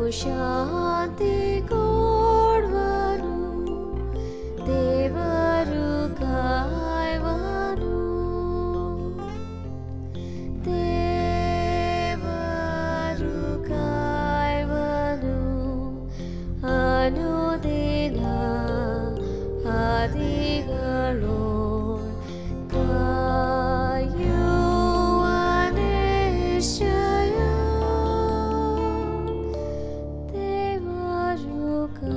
ಶಾಂತಿ ಕೊಡುವನು ದೇವರು ಕಾಯುವನು ದೇವರು ಕಾಯುವನು ಅನುದಿನ ಆದಿಗಳು ಕಾಯುವ ನಿಶ್ಚಯ ದೇವರು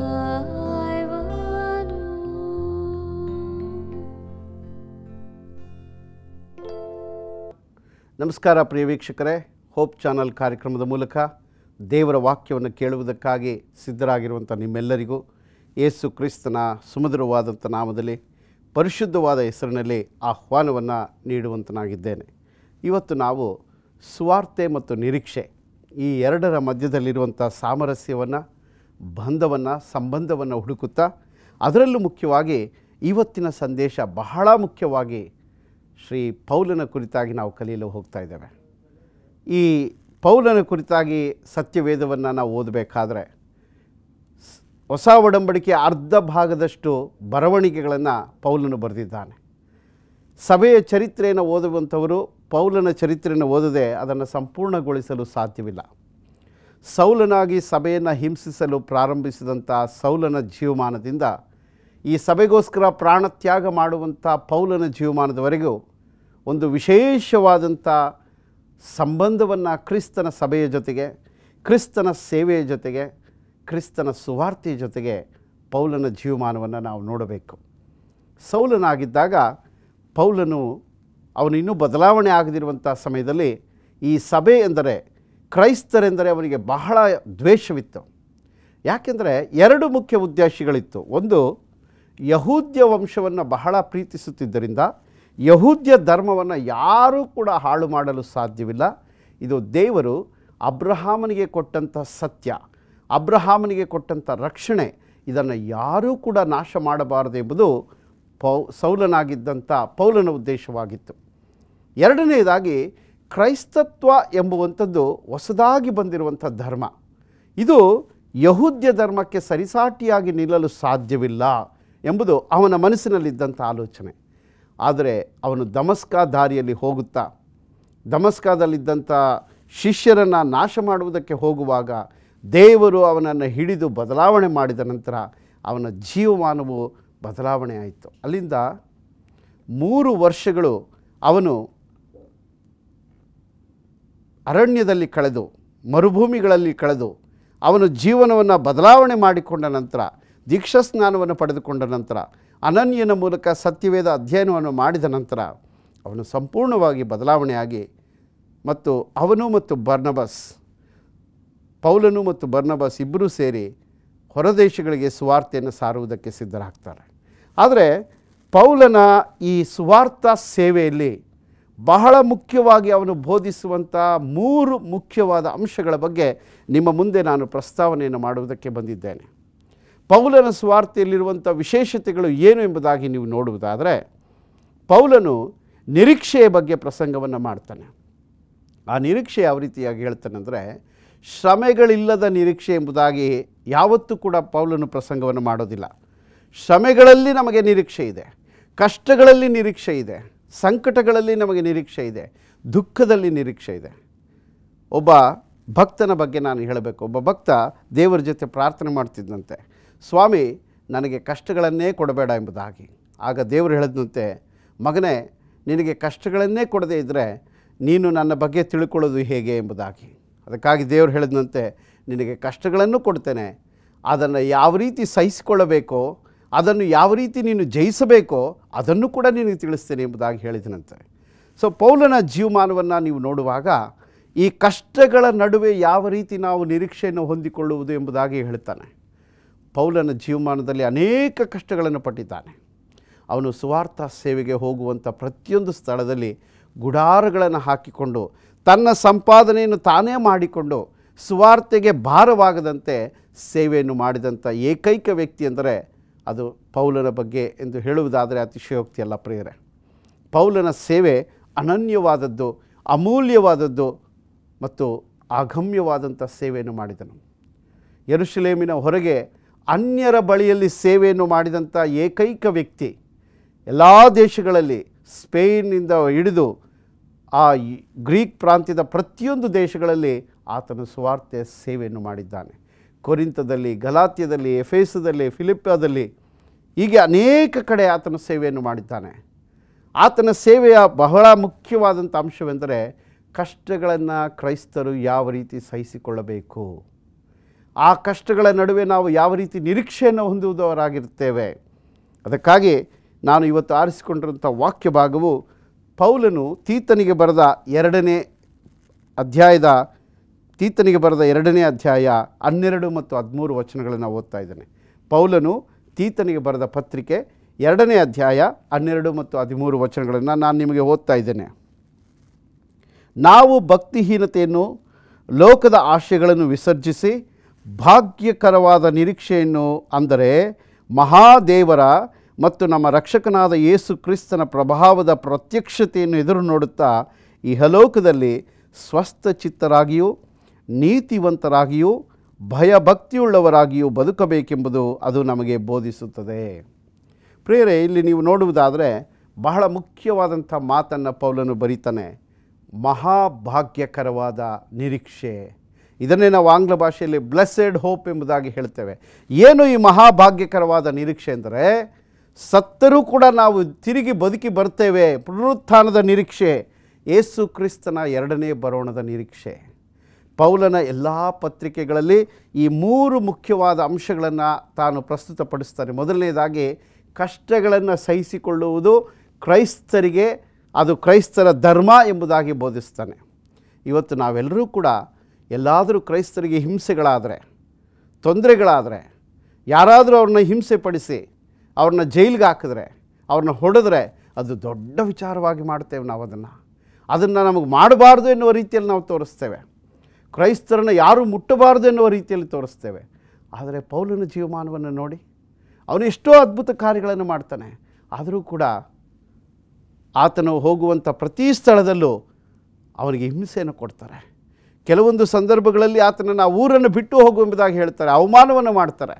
ಕಾಯುವನು ನಮಸ್ಕಾರ ಪ್ರಿಯ ವೀಕ್ಷಕರೇ ಹೋಪ್ ಚಾನಲ್ ಕಾರ್ಯಕ್ರಮದ ಮೂಲಕ ದೇವರ ವಾಕ್ಯವನ್ನು ಕೇಳುವುದಕ್ಕಾಗಿ ಸಿದ್ಧರಾಗಿರುವಂಥ ನಿಮ್ಮೆಲ್ಲರಿಗೂ ಯೇಸು ಕ್ರಿಸ್ತನ ಸುಮಧುರವಾದಂಥ ನಾಮದಲ್ಲಿ ಪರಿಶುದ್ಧವಾದ ಹೆಸರಿನಲ್ಲಿ ಆಹ್ವಾನವನ್ನು ನೀಡುವಂತನಾಗಿದ್ದೇನೆ ಇವತ್ತು ನಾವು ಸುವಾರ್ತೆ ಮತ್ತು ನಿರೀಕ್ಷೆ ಈ ಎರಡರ ಮಧ್ಯದಲ್ಲಿರುವಂಥ ಸಾಮರಸ್ಯವನ್ನು ಬಂಧವನ್ನು ಸಂಬಂಧವನ್ನು ಹುಡುಕುತ್ತಾ ಅದರಲ್ಲೂ ಮುಖ್ಯವಾಗಿ ಇವತ್ತಿನ ಸಂದೇಶ ಬಹಳ ಮುಖ್ಯವಾಗಿ ಶ್ರೀ ಪೌಲನ ಕುರಿತಾಗಿ ನಾವು ಕಲಿಯಲು ಹೋಗ್ತಾ ಇದ್ದೇವೆ ಈ ಪೌಲನ ಕುರಿತಾಗಿ ಸತ್ಯವೇದವನ್ನು ನಾವು ಓದಬೇಕಾದ್ರೆ ಸ್- ಹೊಸ ಒಡಂಬಡಿಕೆಯ ಅರ್ಧ ಭಾಗದಷ್ಟು ಬರವಣಿಗೆಗಳನ್ನು ಪೌಲನು ಬರೆದಿದ್ದಾನೆ ಸಭೆಯ ಚರಿತ್ರೆಯನ್ನು ಓದುವಂಥವರು ಪೌಲನ ಚರಿತ್ರೆಯನ್ನು ಓದದೆ ಅದನ್ನು ಸಂಪೂರ್ಣಗೊಳಿಸಲು ಸಾಧ್ಯವಿಲ್ಲ ಸೌಲನಾಗಿ ಸಭೆಯನ್ನು ಹಿಂಸಿಸಲು ಪ್ರಾರಂಭಿಸಿದಂಥ ಸೌಲನ ಜೀವಮಾನದಿಂದ ಈ ಸಭೆಗೋಸ್ಕರ ಪ್ರಾಣತ್ಯಾಗ ಮಾಡುವಂಥ ಪೌಲನ ಜೀವಮಾನದವರೆಗೂ ಒಂದು ವಿಶೇಷವಾದಂಥ ಸಂಬಂಧವನ್ನು ಕ್ರಿಸ್ತನ ಸಭೆಯ ಜೊತೆಗೆ ಕ್ರಿಸ್ತನ ಸೇವೆಯ ಜೊತೆಗೆ ಕ್ರಿಸ್ತನ ಸುವಾರ್ತೆಯ ಜೊತೆಗೆ ಪೌಲನ ಜೀವಮಾನವನ್ನು ನಾವು ನೋಡಬೇಕು ಸೌಲನಾಗಿದ್ದಾಗ ಪೌಲನು ಅವನು ಇನ್ನೂ ಬದಲಾವಣೆ ಆಗದಿರುವಂಥ ಸಮಯದಲ್ಲಿ ಈ ಸಭೆ ಎಂದರೆ ಕ್ರೈಸ್ತರೆಂದರೆ ಅವನಿಗೆ ಬಹಳ ದ್ವೇಷವಿತ್ತು ಯಾಕೆಂದರೆ ಎರಡು ಮುಖ್ಯ ಉದ್ದೇಶಗಳಿತ್ತು ಒಂದು ಯಹೂದ್ಯ ವಂಶವನ್ನು ಬಹಳ ಪ್ರೀತಿಸುತ್ತಿದ್ದರಿಂದ ಯಹೂದ್ಯ ಧರ್ಮವನ್ನು ಯಾರೂ ಕೂಡ ಹಾಳು ಮಾಡಲು ಸಾಧ್ಯವಿಲ್ಲ ಇದು ದೇವರು ಅಬ್ರಹಾಮನಿಗೆ ಕೊಟ್ಟಂಥ ಸತ್ಯ ಅಬ್ರಹಾಮನಿಗೆ ಕೊಟ್ಟಂಥ ರಕ್ಷಣೆ ಇದನ್ನು ಯಾರೂ ಕೂಡ ನಾಶ ಮಾಡಬಾರದು ಎಂಬುದು ಪೌ ಸೌಲನಾಗಿದ್ದಂಥ ಪೌಲನ ಉದ್ದೇಶವಾಗಿತ್ತು ಎರಡನೆಯದಾಗಿ ಕ್ರೈಸ್ತತ್ವ ಎಂಬುವಂಥದ್ದು ಹೊಸದಾಗಿ ಬಂದಿರುವಂಥ ಧರ್ಮ ಇದು ಯಹೂದ್ಯ ಧರ್ಮಕ್ಕೆ ಸರಿಸಾಟಿಯಾಗಿ ನಿಲ್ಲಲು ಸಾಧ್ಯವಿಲ್ಲ ಎಂಬುದು ಅವನ ಮನಸ್ಸಿನಲ್ಲಿದ್ದಂಥ ಆಲೋಚನೆ ಆದರೆ ಅವನು ದಮಸ್ಕ ದಾರಿಯಲ್ಲಿ ಹೋಗುತ್ತಾ ದಮಸ್ಕದಲ್ಲಿದ್ದಂಥ ಶಿಷ್ಯರನ್ನು ನಾಶ ಮಾಡುವುದಕ್ಕೆ ಹೋಗುವಾಗ ದೇವರು ಅವನನ್ನು ಹಿಡಿದು ಬದಲಾವಣೆ ಮಾಡಿದ ನಂತರ ಅವನ ಜೀವಮಾನವು ಬದಲಾವಣೆ ಆಯಿತು ಅಲ್ಲಿಂದ ಮೂರು ವರ್ಷಗಳು ಅವನು ಅರಣ್ಯದಲ್ಲಿ ಕಳೆದು ಮರುಭೂಮಿಗಳಲ್ಲಿ ಕಳೆದು ಅವನು ಜೀವನವನ್ನು ಬದಲಾವಣೆ ಮಾಡಿಕೊಂಡ ನಂತರ ದೀಕ್ಷಾಸ್ನಾನವನ್ನು ಪಡೆದುಕೊಂಡ ನಂತರ ಅನನ್ಯನ ಮೂಲಕ ಸತ್ಯವೇದ ಅಧ್ಯಯನವನ್ನು ಮಾಡಿದ ನಂತರ ಅವನು ಸಂಪೂರ್ಣವಾಗಿ ಬದಲಾವಣೆಯಾಗಿ ಮತ್ತು ಅವನು ಮತ್ತು ಬರ್ನಬಸ್ ಪೌಲನು ಮತ್ತು ಬರ್ನಬಸ್ ಇಬ್ಬರೂ ಸೇರಿ ಹೊರದೇಶಗಳಿಗೆ ಸುವಾರ್ತೆಯನ್ನು ಸಾರುವುದಕ್ಕೆ ಸಿದ್ಧರಾಗ್ತಾರೆ ಆದರೆ ಪೌಲನ ಈ ಸುವಾರ್ಥ ಸೇವೆಯಲ್ಲಿ ಬಹಳ ಮುಖ್ಯವಾಗಿ ಅವನು ಬೋಧಿಸುವಂಥ ಮೂರು ಮುಖ್ಯವಾದ ಅಂಶಗಳ ಬಗ್ಗೆ ನಿಮ್ಮ ಮುಂದೆ ನಾನು ಪ್ರಸ್ತಾವನೆಯನ್ನು ಮಾಡುವುದಕ್ಕೆ ಬಂದಿದ್ದೇನೆ ಪೌಲನ ಸುವಾರ್ತೆಯಲ್ಲಿರುವಂಥ ವಿಶೇಷತೆಗಳು ಏನು ಎಂಬುದಾಗಿ ನೀವು ನೋಡುವುದಾದರೆ ಪೌಲನು ನಿರೀಕ್ಷೆಯ ಬಗ್ಗೆ ಪ್ರಸಂಗವನ್ನು ಮಾಡ್ತಾನೆ ಆ ನಿರೀಕ್ಷೆ ಯಾವ ರೀತಿಯಾಗಿ ಹೇಳ್ತಾನೆ ಅಂದರೆ ಶ್ರಮೆಗಳಿಲ್ಲದ ನಿರೀಕ್ಷೆ ಎಂಬುದಾಗಿ ಯಾವತ್ತೂ ಕೂಡ ಪೌಲನು ಪ್ರಸಂಗವನ್ನು ಮಾಡೋದಿಲ್ಲ ಶ್ರಮೆಗಳಲ್ಲಿ ನಮಗೆ ನಿರೀಕ್ಷೆ ಇದೆ ಕಷ್ಟಗಳಲ್ಲಿ ನಿರೀಕ್ಷೆ ಇದೆ ಸಂಕಟಗಳಲ್ಲಿ ನಮಗೆ ನಿರೀಕ್ಷೆ ಇದೆ ದುಃಖದಲ್ಲಿ ನಿರೀಕ್ಷೆ ಇದೆ ಒಬ್ಬ ಭಕ್ತನ ಬಗ್ಗೆ ನಾನು ಹೇಳಬೇಕು ಒಬ್ಬ ಭಕ್ತ ದೇವರ ಜೊತೆ ಪ್ರಾರ್ಥನೆ ಮಾಡ್ತಿದ್ದಂತೆ ಸ್ವಾಮಿ ನನಗೆ ಕಷ್ಟಗಳನ್ನೇ ಕೊಡಬೇಡ ಎಂಬುದಾಗಿ ಆಗ ದೇವರು ಹೇಳಿದಂತೆ ಮಗನೇ ನಿನಗೆ ಕಷ್ಟಗಳನ್ನೇ ಕೊಡದೇ ಇದ್ದರೆ ನೀನು ನನ್ನ ಬಗ್ಗೆ ತಿಳ್ಕೊಳ್ಳೋದು ಹೇಗೆ ಎಂಬುದಾಗಿ ಅದಕ್ಕಾಗಿ ದೇವರು ಹೇಳಿದಂತೆ ನಿನಗೆ ಕಷ್ಟಗಳನ್ನು ಕೊಡ್ತೇನೆ ಅದನ್ನು ಯಾವ ರೀತಿ ಸಹಿಸಿಕೊಳ್ಳಬೇಕೋ ಅದನ್ನು ಯಾವ ರೀತಿ ನೀನು ಜಯಿಸಬೇಕೋ ಅದನ್ನು ಕೂಡ ನಿನಗೆ ತಿಳಿಸ್ತೇನೆ ಎಂಬುದಾಗಿ ಹೇಳಿದನಂತೆ ಸೊ ಪೌಲನ ಜೀವಮಾನವನ್ನು ನೀವು ನೋಡುವಾಗ ಈ ಕಷ್ಟಗಳ ನಡುವೆ ಯಾವ ರೀತಿ ನಾವು ನಿರೀಕ್ಷೆಯನ್ನು ಹೊಂದಿಕೊಳ್ಳುವುದು ಎಂಬುದಾಗಿ ಹೇಳ್ತಾನೆ ಪೌಲನ ಜೀವಮಾನದಲ್ಲಿ ಅನೇಕ ಕಷ್ಟಗಳನ್ನು ಪಟ್ಟಿದ್ದಾನೆ ಅವನು ಸುವಾರ್ಥ ಸೇವೆಗೆ ಹೋಗುವಂಥ ಪ್ರತಿಯೊಂದು ಸ್ಥಳದಲ್ಲಿ ಗುಡಾರಗಳನ್ನು ಹಾಕಿಕೊಂಡು ತನ್ನ ಸಂಪಾದನೆಯನ್ನು ತಾನೇ ಮಾಡಿಕೊಂಡು ಸುವಾರ್ತೆಗೆ ಭಾರವಾಗದಂತೆ ಸೇವೆಯನ್ನು ಮಾಡಿದಂಥ ಏಕೈಕ ವ್ಯಕ್ತಿ ಎಂದರೆ ಅದು ಪೌಲನ ಬಗ್ಗೆ ಎಂದು ಹೇಳುವುದಾದರೆ ಅತಿಶಯೋಕ್ತಿ ಅಲ್ಲ ಪ್ರಿಯರೇ ಪೌಲನ ಸೇವೆ ಅನನ್ಯವಾದದ್ದು ಅಮೂಲ್ಯವಾದದ್ದು ಮತ್ತು ಅಗಮ್ಯವಾದಂಥ ಸೇವೆಯನ್ನು ಮಾಡಿದನು ಯರುಶಲೇಮಿನ ಹೊರಗೆ ಅನ್ಯರ ಬಳಿಯಲ್ಲಿ ಸೇವೆಯನ್ನು ಮಾಡಿದಂಥ ಏಕೈಕ ವ್ಯಕ್ತಿ ಎಲ್ಲ ದೇಶಗಳಲ್ಲಿ ಸ್ಪೇನ್ನಿಂದ ಹಿಡಿದು ಆ ಈ ಗ್ರೀಕ್ ಪ್ರಾಂತ್ಯದ ಪ್ರತಿಯೊಂದು ದೇಶಗಳಲ್ಲಿ ಆತನು ಸುವಾರ್ತೆ ಸೇವೆಯನ್ನು ಮಾಡಿದ್ದಾನೆ ಕೊರಿಂತದಲ್ಲಿ ಗಲಾತ್ಯದಲ್ಲಿ ಎಫೇಸದಲ್ಲಿ ಫಿಲಿಪ್ಪದಲ್ಲಿ ಹೀಗೆ ಅನೇಕ ಕಡೆ ಆತನು ಸೇವೆಯನ್ನು ಮಾಡಿದ್ದಾನೆ ಆತನ ಸೇವೆಯ ಬಹಳ ಮುಖ್ಯವಾದಂಥ ಅಂಶವೆಂದರೆ ಕಷ್ಟಗಳನ್ನು ಕ್ರೈಸ್ತರು ಯಾವ ರೀತಿ ಸಹಿಸಿಕೊಳ್ಳಬೇಕು ಆ ಕಷ್ಟಗಳ ನಡುವೆ ನಾವು ಯಾವ ರೀತಿ ನಿರೀಕ್ಷೆಯನ್ನು ಹೊಂದುವುದವರಾಗಿರುತ್ತೇವೆ ಅದಕ್ಕಾಗಿ ನಾನು ಇವತ್ತು ಆರಿಸಿಕೊಂಡಿರುವಂಥ ವಾಕ್ಯ ಭಾಗವು ಪೌಲನು ತೀತನಿಗೆ ಬರೆದ ಎರಡನೇ ಅಧ್ಯಾಯದ ತೀತನಿಗೆ ಬರೆದ ಎರಡನೇ ಅಧ್ಯಾಯ ಹನ್ನೆರಡು ಮತ್ತು ಹದಿಮೂರು ವಚನಗಳನ್ನು ಓದ್ತಾ ಇದ್ದೇನೆ ಪೌಲನು ತೀತನಿಗೆ ಬರೆದ ಪತ್ರಿಕೆ ಎರಡನೇ ಅಧ್ಯಾಯ ಹನ್ನೆರಡು ಮತ್ತು ಹದಿಮೂರು ವಚನಗಳನ್ನು ನಾನು ನಿಮಗೆ ಓದ್ತಾ ಇದ್ದೇನೆ ನಾವು ಭಕ್ತಿಹೀನತೆಯನ್ನು ಲೋಕದ ಆಶೆಗಳನ್ನು ವಿಸರ್ಜಿಸಿ ಭಾಗ್ಯಕರವಾದ ನಿರೀಕ್ಷೆಯನ್ನು ಅಂದರೆ ಮಹಾದೇವರ ಮತ್ತು ನಮ್ಮ ರಕ್ಷಕನಾದ ಯೇಸು ಕ್ರಿಸ್ತನ ಪ್ರಭಾವದ ಪ್ರತ್ಯಕ್ಷತೆಯನ್ನು ಎದುರು ನೋಡುತ್ತಾ ಇಹಲೋಕದಲ್ಲಿ ಸ್ವಸ್ಥ ಚಿತ್ತರಾಗಿಯೂ ನೀತಿವಂತರಾಗಿಯೂ ಭಯಭಕ್ತಿಯುಳ್ಳವರಾಗಿಯೂ ಬದುಕಬೇಕೆಂಬುದು ಅದು ನಮಗೆ ಬೋಧಿಸುತ್ತದೆ ಪ್ರಿಯರೇ ಇಲ್ಲಿ ನೀವು ನೋಡುವುದಾದರೆ ಬಹಳ ಮುಖ್ಯವಾದಂಥ ಮಾತನ್ನು ಪೌಲನು ಬರೀತಾನೆ ಮಹಾಭಾಗ್ಯಕರವಾದ ನಿರೀಕ್ಷೆ ಇದನ್ನೇ ನಾವು ಆಂಗ್ಲ ಭಾಷೆಯಲ್ಲಿ ಬ್ಲೆಸ್ಸೆಡ್ ಹೋಪ್ ಎಂಬುದಾಗಿ ಹೇಳ್ತೇವೆ ಏನು ಈ ಮಹಾಭಾಗ್ಯಕರವಾದ ನಿರೀಕ್ಷೆ ಅಂದರೆ ಸತ್ತರೂ ಕೂಡ ನಾವು ತಿರುಗಿ ಬದುಕಿ ಬರ್ತೇವೆ ಪುನರುತ್ಥಾನದ ನಿರೀಕ್ಷೆ ಏಸು ಕ್ರಿಸ್ತನ ಎರಡನೇ ಬರೋಣದ ನಿರೀಕ್ಷೆ ಪೌಲನ ಎಲ್ಲ ಪತ್ರಿಕೆಗಳಲ್ಲಿ ಈ ಮೂರು ಮುಖ್ಯವಾದ ಅಂಶಗಳನ್ನು ತಾನು ಪ್ರಸ್ತುತಪಡಿಸ್ತಾನೆ ಮೊದಲನೇದಾಗಿ ಕಷ್ಟಗಳನ್ನು ಸಹಿಸಿಕೊಳ್ಳುವುದು ಕ್ರೈಸ್ತರಿಗೆ ಅದು ಕ್ರೈಸ್ತರ ಧರ್ಮ ಎಂಬುದಾಗಿ ಬೋಧಿಸ್ತಾನೆ ಇವತ್ತು ನಾವೆಲ್ಲರೂ ಕೂಡ ಎಲ್ಲಾದರೂ ಕ್ರೈಸ್ತರಿಗೆ ಹಿಂಸೆಗಳಾದರೆ ತೊಂದರೆಗಳಾದರೆ ಯಾರಾದರೂ ಅವ್ರನ್ನ ಹಿಂಸೆ ಪಡಿಸಿ ಅವ್ರನ್ನ ಜೈಲಿಗೆ ಹಾಕಿದ್ರೆ ಅವ್ರನ್ನ ಹೊಡೆದ್ರೆ ಅದು ದೊಡ್ಡ ವಿಚಾರವಾಗಿ ಮಾಡ್ತೇವೆ ನಾವು ಅದನ್ನು ಅದನ್ನು ನಮಗೆ ಮಾಡಬಾರ್ದು ಎನ್ನುವ ರೀತಿಯಲ್ಲಿ ನಾವು ತೋರಿಸ್ತೇವೆ ಕ್ರೈಸ್ತರನ್ನು ಯಾರೂ ಮುಟ್ಟಬಾರ್ದು ಎನ್ನುವ ರೀತಿಯಲ್ಲಿ ತೋರಿಸ್ತೇವೆ ಆದರೆ ಪೌಲನ ಜೀವಮಾನವನ್ನು ನೋಡಿ ಅವನು ಎಷ್ಟೋ ಅದ್ಭುತ ಕಾರ್ಯಗಳನ್ನು ಮಾಡ್ತಾನೆ ಆದರೂ ಕೂಡ ಆತನು ಹೋಗುವಂಥ ಪ್ರತಿ ಸ್ಥಳದಲ್ಲೂ ಅವನಿಗೆ ಹಿಂಸೆಯನ್ನು ಕೊಡ್ತಾರೆ ಕೆಲವೊಂದು ಸಂದರ್ಭಗಳಲ್ಲಿ ಆತನನ್ನು ಆ ಊರನ್ನು ಬಿಟ್ಟು ಹೋಗು ಎಂಬುದಾಗಿ ಹೇಳ್ತಾರೆ ಅವಮಾನವನ್ನು ಮಾಡ್ತಾರೆ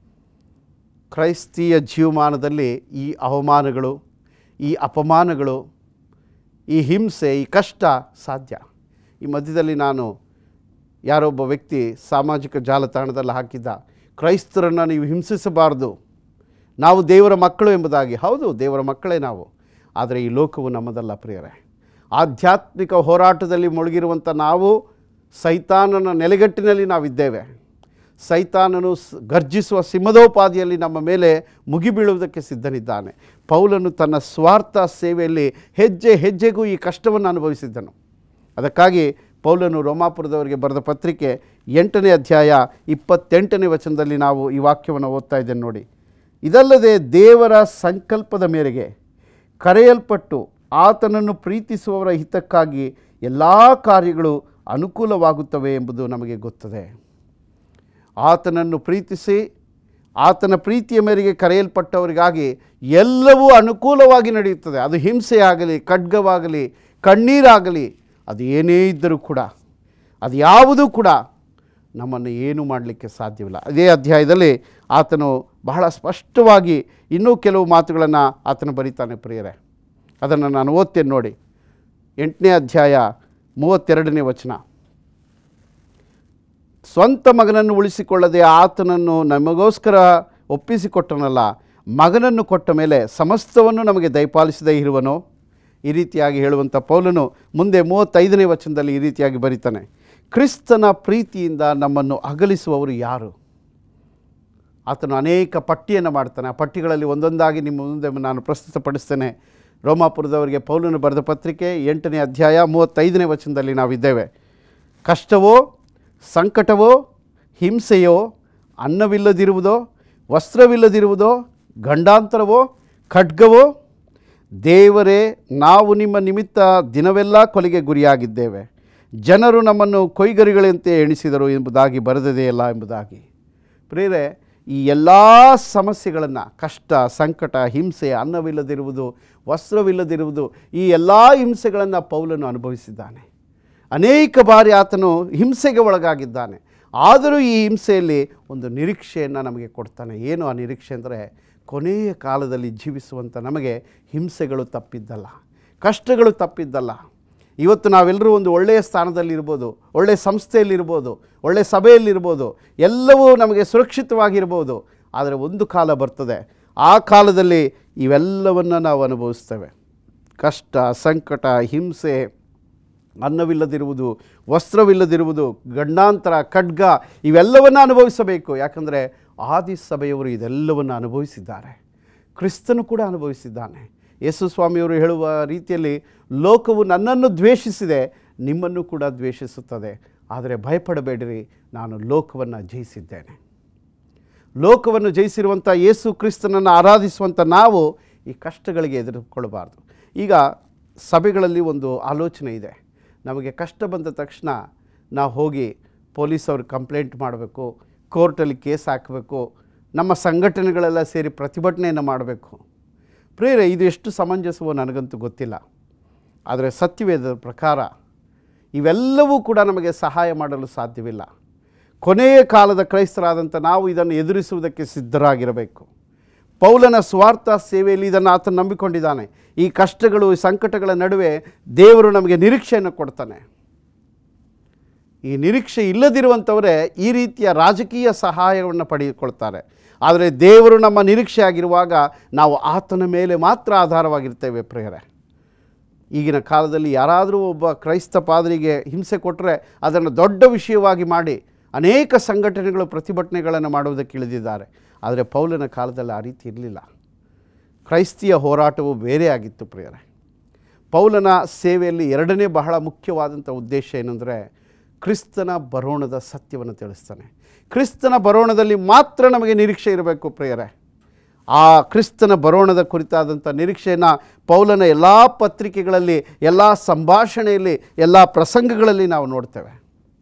ಕ್ರೈಸ್ತೀಯ ಜೀವಮಾನದಲ್ಲಿ ಈ ಅವಮಾನಗಳು ಈ ಅಪಮಾನಗಳು ಈ ಹಿಂಸೆ ಈ ಕಷ್ಟ ಸಾಧ್ಯ ಈ ಮಧ್ಯದಲ್ಲಿ ನಾನು ಯಾರೊಬ್ಬ ವ್ಯಕ್ತಿ ಸಾಮಾಜಿಕ ಜಾಲತಾಣದಲ್ಲಿ ಹಾಕಿದ್ದ ಕ್ರೈಸ್ತರನ್ನು ನೀವು ಹಿಂಸಿಸಬಾರ್ದು ನಾವು ದೇವರ ಮಕ್ಕಳು ಎಂಬುದಾಗಿ ಹೌದು ದೇವರ ಮಕ್ಕಳೇ ನಾವು ಆದರೆ ಈ ಲೋಕವು ನಮ್ಮದಲ್ಲ ಪ್ರಿಯರೇ ಆಧ್ಯಾತ್ಮಿಕ ಹೋರಾಟದಲ್ಲಿ ಮುಳುಗಿರುವಂಥ ನಾವು ಸೈತಾನನ ನೆಲೆಗಟ್ಟಿನಲ್ಲಿ ನಾವಿದ್ದೇವೆ ಸೈತಾನನು ಸ್- ಗರ್ಜಿಸುವ ಸಿಂಹದೋಪಾದಿಯಲ್ಲಿ ನಮ್ಮ ಮೇಲೆ ಮುಗಿಬೀಳುವುದಕ್ಕೆ ಸಿದ್ಧನಿದ್ದಾನೆ ಪೌಲನು ತನ್ನ ಸ್ವಾರ್ಥ ಸೇವೆಯಲ್ಲಿ ಹೆಜ್ಜೆ ಹೆಜ್ಜೆಗೂ ಈ ಕಷ್ಟವನ್ನು ಅನುಭವಿಸಿದ್ದನು ಅದಕ್ಕಾಗಿ ಪೌಲನು ರೋಮಾಪುರದವರಿಗೆ ಬರೆದ ಪತ್ರಿಕೆ ಎಂಟನೇ ಅಧ್ಯಾಯ ಇಪ್ಪತ್ತೆಂಟನೇ ವಚನದಲ್ಲಿ ನಾವು ಈ ವಾಕ್ಯವನ್ನು ಓದ್ತಾ ಇದ್ದೇನೆ ನೋಡಿ ಇದಲ್ಲದೆ ದೇವರ ಸಂಕಲ್ಪದ ಮೇರೆಗೆ ಕರೆಯಲ್ಪಟ್ಟು ಆತನನ್ನು ಪ್ರೀತಿಸುವವರ ಹಿತಕ್ಕಾಗಿ ಎಲ್ಲ ಕಾರ್ಯಗಳು ಅನುಕೂಲವಾಗುತ್ತವೆ ಎಂಬುದು ನಮಗೆ ಗೊತ್ತದೆ ಆತನನ್ನು ಪ್ರೀತಿಸಿ ಆತನ ಪ್ರೀತಿಯ ಮೇರೆಗೆ ಕರೆಯಲ್ಪಟ್ಟವರಿಗಾಗಿ ಎಲ್ಲವೂ ಅನುಕೂಲವಾಗಿ ನಡೆಯುತ್ತದೆ ಅದು ಹಿಂಸೆಯಾಗಲಿ ಖಡ್ಗವಾಗಲಿ ಕಣ್ಣೀರಾಗಲಿ ಅದು ಏನೇ ಇದ್ದರೂ ಕೂಡ ಅದು ಯಾವುದೂ ಕೂಡ ನಮ್ಮನ್ನು ಏನು ಮಾಡಲಿಕ್ಕೆ ಸಾಧ್ಯವಿಲ್ಲ ಅದೇ ಅಧ್ಯಾಯದಲ್ಲಿ ಆತನು ಬಹಳ ಸ್ಪಷ್ಟವಾಗಿ ಇನ್ನೂ ಕೆಲವು ಮಾತುಗಳನ್ನು ಆತನು ಬರೀತಾನೆ ಪ್ರಿಯರೇ ಅದನ್ನು ನಾನು ಓದ್ತೇನೆ ನೋಡಿ ಎಂಟನೇ ಅಧ್ಯಾಯ ಮೂವತ್ತೆರಡನೇ ವಚನ ಸ್ವಂತ ಮಗನನ್ನು ಉಳಿಸಿಕೊಳ್ಳದೆ ಆತನನ್ನು ನಮಗೋಸ್ಕರ ಒಪ್ಪಿಸಿಕೊಟ್ಟನಲ್ಲ ಮಗನನ್ನು ಕೊಟ್ಟ ಮೇಲೆ ಸಮಸ್ತವನ್ನು ನಮಗೆ ದಯಪಾಲಿಸದೇ ಇರುವನೋ ಈ ರೀತಿಯಾಗಿ ಹೇಳುವಂಥ ಪೌಲನು ಮುಂದೆ ಮೂವತ್ತೈದನೇ ವಚನದಲ್ಲಿ ಈ ರೀತಿಯಾಗಿ ಬರೀತಾನೆ ಕ್ರಿಸ್ತನ ಪ್ರೀತಿಯಿಂದ ನಮ್ಮನ್ನು ಅಗಲಿಸುವವರು ಯಾರು ಆತನು ಅನೇಕ ಪಟ್ಟಿಯನ್ನು ಮಾಡ್ತಾನೆ ಆ ಪಟ್ಟಿಗಳಲ್ಲಿ ಒಂದೊಂದಾಗಿ ನಿಮ್ಮ ಮುಂದೆ ನಾನು ಪ್ರಸ್ತುತಪಡಿಸ್ತೇನೆ ರೋಮಾಪುರದವರಿಗೆ ಪೌಲನು ಬರೆದ ಪತ್ರಿಕೆ ಎಂಟನೇ ಅಧ್ಯಾಯ ಮೂವತ್ತೈದನೇ ವಚನದಲ್ಲಿ ನಾವಿದ್ದೇವೆ ಕಷ್ಟವೋ ಸಂಕಟವೋ ಹಿಂಸೆಯೋ ಅನ್ನವಿಲ್ಲದಿರುವುದೋ ವಸ್ತ್ರವಿಲ್ಲದಿರುವುದೋ ಗಂಡಾಂತರವೋ ಖಡ್ಗವೋ ದೇವರೇ ನಾವು ನಿಮ್ಮ ನಿಮಿತ್ತ ದಿನವೆಲ್ಲ ಕೊಲೆಗೆ ಗುರಿಯಾಗಿದ್ದೇವೆ ಜನರು ನಮ್ಮನ್ನು ಕೊಯ್ಗರಿಗಳಂತೆ ಎಣಿಸಿದರು ಎಂಬುದಾಗಿ ಬರೆದದೆಯಲ್ಲ ಎಂಬುದಾಗಿ ಪ್ರೇರೆ ಈ ಎಲ್ಲ ಸಮಸ್ಯೆಗಳನ್ನು ಕಷ್ಟ ಸಂಕಟ ಹಿಂಸೆ ಅನ್ನವಿಲ್ಲದಿರುವುದು ವಸ್ತ್ರವಿಲ್ಲದಿರುವುದು ಈ ಎಲ್ಲ ಹಿಂಸೆಗಳನ್ನು ಪೌಲನು ಅನುಭವಿಸಿದ್ದಾನೆ ಅನೇಕ ಬಾರಿ ಆತನು ಹಿಂಸೆಗೆ ಒಳಗಾಗಿದ್ದಾನೆ ಆದರೂ ಈ ಹಿಂಸೆಯಲ್ಲಿ ಒಂದು ನಿರೀಕ್ಷೆಯನ್ನು ನಮಗೆ ಕೊಡ್ತಾನೆ ಏನು ಆ ನಿರೀಕ್ಷೆ ಅಂದರೆ ಕೊನೆಯ ಕಾಲದಲ್ಲಿ ಜೀವಿಸುವಂಥ ನಮಗೆ ಹಿಂಸೆಗಳು ತಪ್ಪಿದ್ದಲ್ಲ ಕಷ್ಟಗಳು ತಪ್ಪಿದ್ದಲ್ಲ ಇವತ್ತು ನಾವೆಲ್ಲರೂ ಒಂದು ಒಳ್ಳೆಯ ಸ್ಥಾನದಲ್ಲಿರ್ಬೋದು ಒಳ್ಳೆಯ ಸಂಸ್ಥೆಯಲ್ಲಿರ್ಬೋದು ಒಳ್ಳೆಯ ಸಭೆಯಲ್ಲಿರ್ಬೋದು ಎಲ್ಲವೂ ನಮಗೆ ಸುರಕ್ಷಿತವಾಗಿರ್ಬೋದು ಆದರೆ ಒಂದು ಕಾಲ ಬರ್ತದೆ ಆ ಕಾಲದಲ್ಲಿ ಇವೆಲ್ಲವನ್ನು ನಾವು ಅನುಭವಿಸ್ತೇವೆ ಕಷ್ಟ ಸಂಕಟ ಹಿಂಸೆ ಅನ್ನವಿಲ್ಲದಿರುವುದು ವಸ್ತ್ರವಿಲ್ಲದಿರುವುದು ಗಂಡಾಂತರ ಖಡ್ಗ ಇವೆಲ್ಲವನ್ನು ಅನುಭವಿಸಬೇಕು ಯಾಕಂದರೆ ಆದಿ ಸಭೆಯವರು ಇದೆಲ್ಲವನ್ನು ಅನುಭವಿಸಿದ್ದಾರೆ ಕ್ರಿಸ್ತನು ಕೂಡ ಅನುಭವಿಸಿದ್ದಾನೆ ಯೇಸು ಸ್ವಾಮಿಯವರು ಹೇಳುವ ರೀತಿಯಲ್ಲಿ ಲೋಕವು ನನ್ನನ್ನು ದ್ವೇಷಿಸಿದೆ ನಿಮ್ಮನ್ನು ಕೂಡ ದ್ವೇಷಿಸುತ್ತದೆ ಆದರೆ ಭಯಪಡಬೇಡಿರಿ ನಾನು ಲೋಕವನ್ನು ಜಯಿಸಿದ್ದೇನೆ ಲೋಕವನ್ನು ಜಯಿಸಿರುವಂಥ ಯೇಸು ಕ್ರಿಸ್ತನನ್ನು ಆರಾಧಿಸುವಂಥ ನಾವು ಈ ಕಷ್ಟಗಳಿಗೆ ಎದುರುಕೊಳ್ಳಬಾರ್ದು ಈಗ ಸಭೆಗಳಲ್ಲಿ ಒಂದು ಆಲೋಚನೆ ಇದೆ ನಮಗೆ ಕಷ್ಟ ಬಂದ ತಕ್ಷಣ ನಾವು ಹೋಗಿ ಪೊಲೀಸವ್ರಿಗೆ ಕಂಪ್ಲೇಂಟ್ ಮಾಡಬೇಕು ಕೋರ್ಟಲ್ಲಿ ಕೇಸ್ ಹಾಕಬೇಕು ನಮ್ಮ ಸಂಘಟನೆಗಳೆಲ್ಲ ಸೇರಿ ಪ್ರತಿಭಟನೆಯನ್ನು ಮಾಡಬೇಕು ಪ್ರೇರೆ ಇದು ಎಷ್ಟು ಸಮಂಜಸವೋ ನನಗಂತೂ ಗೊತ್ತಿಲ್ಲ ಆದರೆ ಸತ್ಯವೇದದ ಪ್ರಕಾರ ಇವೆಲ್ಲವೂ ಕೂಡ ನಮಗೆ ಸಹಾಯ ಮಾಡಲು ಸಾಧ್ಯವಿಲ್ಲ ಕೊನೆಯ ಕಾಲದ ಕ್ರೈಸ್ತರಾದಂಥ ನಾವು ಇದನ್ನು ಎದುರಿಸುವುದಕ್ಕೆ ಸಿದ್ಧರಾಗಿರಬೇಕು ಪೌಲನ ಸ್ವಾರ್ಥ ಸೇವೆಯಲ್ಲಿ ಇದನ್ನು ಆತ ನಂಬಿಕೊಂಡಿದ್ದಾನೆ ಈ ಕಷ್ಟಗಳು ಈ ಸಂಕಟಗಳ ನಡುವೆ ದೇವರು ನಮಗೆ ನಿರೀಕ್ಷೆಯನ್ನು ಕೊಡ್ತಾನೆ ಈ ನಿರೀಕ್ಷೆ ಇಲ್ಲದಿರುವಂಥವರೇ ಈ ರೀತಿಯ ರಾಜಕೀಯ ಸಹಾಯವನ್ನು ಪಡೆದುಕೊಳ್ತಾರೆ ಆದರೆ ದೇವರು ನಮ್ಮ ನಿರೀಕ್ಷೆ ಆಗಿರುವಾಗ ನಾವು ಆತನ ಮೇಲೆ ಮಾತ್ರ ಆಧಾರವಾಗಿರ್ತೇವೆ ಪ್ರೇಯರೆ ಈಗಿನ ಕಾಲದಲ್ಲಿ ಯಾರಾದರೂ ಒಬ್ಬ ಕ್ರೈಸ್ತ ಪಾದರಿಗೆ ಹಿಂಸೆ ಕೊಟ್ಟರೆ ಅದನ್ನು ದೊಡ್ಡ ವಿಷಯವಾಗಿ ಮಾಡಿ ಅನೇಕ ಸಂಘಟನೆಗಳು ಪ್ರತಿಭಟನೆಗಳನ್ನು ಮಾಡುವುದಕ್ಕೆ ಇಳಿದಿದ್ದಾರೆ ಆದರೆ ಪೌಲನ ಕಾಲದಲ್ಲಿ ಆ ರೀತಿ ಇರಲಿಲ್ಲ ಕ್ರೈಸ್ತಿಯ ಹೋರಾಟವು ಬೇರೆ ಆಗಿತ್ತು ಪ್ರಿಯರೇ ಪೌಲನ ಸೇವೆಯಲ್ಲಿ ಎರಡನೇ ಬಹಳ ಮುಖ್ಯವಾದಂಥ ಉದ್ದೇಶ ಏನಂದರೆ ಕ್ರಿಸ್ತನ ಬರೋಣದ ಸತ್ಯವನ್ನು ತಿಳಿಸ್ತಾನೆ ಕ್ರಿಸ್ತನ ಬರೋಣದಲ್ಲಿ ಮಾತ್ರ ನಮಗೆ ನಿರೀಕ್ಷೆ ಇರಬೇಕು ಪ್ರಿಯರೇ ಆ ಕ್ರಿಸ್ತನ ಬರೋಣದ ಕುರಿತಾದಂಥ ನಿರೀಕ್ಷೆಯನ್ನು ಪೌಲನ ಎಲ್ಲ ಪತ್ರಿಕೆಗಳಲ್ಲಿ ಎಲ್ಲ ಸಂಭಾಷಣೆಯಲ್ಲಿ ಎಲ್ಲ ಪ್ರಸಂಗಗಳಲ್ಲಿ ನಾವು ನೋಡ್ತೇವೆ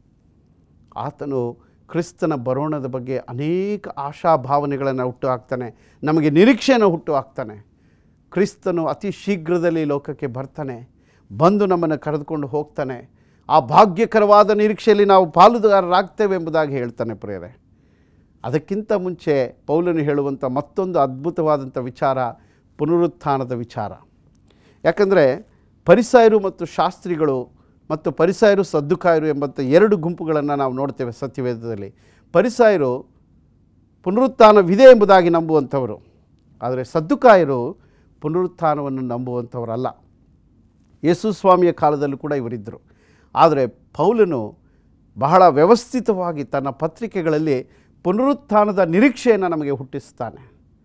ಆತನು ಕ್ರಿಸ್ತನ ಬರೋಣದ ಬಗ್ಗೆ ಅನೇಕ ಆಶಾಭಾವನೆಗಳನ್ನು ಹುಟ್ಟು ಹಾಕ್ತಾನೆ ನಮಗೆ ನಿರೀಕ್ಷೆಯನ್ನು ಹುಟ್ಟು ಹಾಕ್ತಾನೆ ಕ್ರಿಸ್ತನು ಅತಿ ಶೀಘ್ರದಲ್ಲಿ ಲೋಕಕ್ಕೆ ಬರ್ತಾನೆ ಬಂದು ನಮ್ಮನ್ನು ಕರೆದುಕೊಂಡು ಹೋಗ್ತಾನೆ ಆ ಭಾಗ್ಯಕರವಾದ ನಿರೀಕ್ಷೆಯಲ್ಲಿ ನಾವು ಪಾಲುದಾರರಾಗ್ತೇವೆ ಎಂಬುದಾಗಿ ಹೇಳ್ತಾನೆ ಪ್ರೇರೆ ಅದಕ್ಕಿಂತ ಮುಂಚೆ ಪೌಲನು ಹೇಳುವಂಥ ಮತ್ತೊಂದು ಅದ್ಭುತವಾದಂಥ ವಿಚಾರ ಪುನರುತ್ಥಾನದ ವಿಚಾರ ಯಾಕಂದರೆ ಪರಿಸಾಯರು ಮತ್ತು ಶಾಸ್ತ್ರಿಗಳು ಮತ್ತು ಪರಿಸಾಯರು ಸದ್ದುಕಾಯರು ಎಂಬಂಥ ಎರಡು ಗುಂಪುಗಳನ್ನು ನಾವು ನೋಡ್ತೇವೆ ಸತ್ಯವೇದದಲ್ಲಿ ಪರಿಸಾಯರು ಪುನರುತ್ಥಾನವಿದೆ ಎಂಬುದಾಗಿ ನಂಬುವಂಥವರು ಆದರೆ ಸದ್ದುಕಾಯರು ಪುನರುತ್ಥಾನವನ್ನು ನಂಬುವಂಥವರಲ್ಲ ಯೇಸು ಸ್ವಾಮಿಯ ಕಾಲದಲ್ಲೂ ಕೂಡ ಇವರಿದ್ದರು ಆದರೆ ಪೌಲನು ಬಹಳ ವ್ಯವಸ್ಥಿತವಾಗಿ ತನ್ನ ಪತ್ರಿಕೆಗಳಲ್ಲಿ ಪುನರುತ್ಥಾನದ ನಿರೀಕ್ಷೆಯನ್ನು ನಮಗೆ ಹುಟ್ಟಿಸ್ತಾನೆ